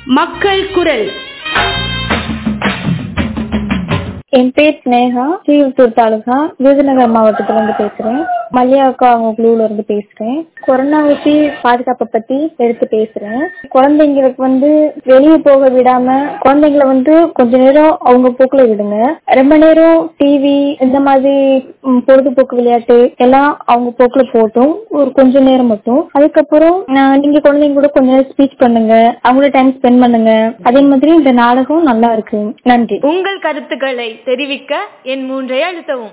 மக்கள் குரல் என் பேர் ஸ்னேகா ஸ்ரீவில்பூர் தாலுகா விருதுநகர் மாவட்டத்துல இருந்து பேசுறேன் மல்லியாக்கா அவங்க குழுல இருந்து பேசுறேன் கொரோனா வச்சு பாதுகாப்பை பத்தி எடுத்து பேசுறேன் குழந்தைங்களுக்கு வந்து வெளியே போக விடாம குழந்தைங்களை வந்து கொஞ்ச நேரம் அவங்க போக்குல விடுங்க ரொம்ப நேரம் டிவி இந்த மாதிரி ம், பொழுதுபோக்கு விளையாட்டு எல்லாம் அவங்க போக்குல போட்டும் ஒரு கொஞ்ச நேரம் மட்டும் அதுக்கப்புறம் ஆஹ், நீங்க குழந்தைங்க கூட கொஞ்ச நேரம் ஸ்பீச் பண்ணுங்க அவங்களோட டைம் ஸ்பெண்ட் பண்ணுங்க அதே மாதிரி இந்த நாடகம் நல்லா இருக்கு நன்றி உங்கள் கருத்துக்களை தெரிவிக்க என் மூன்றை அழுத்தவும்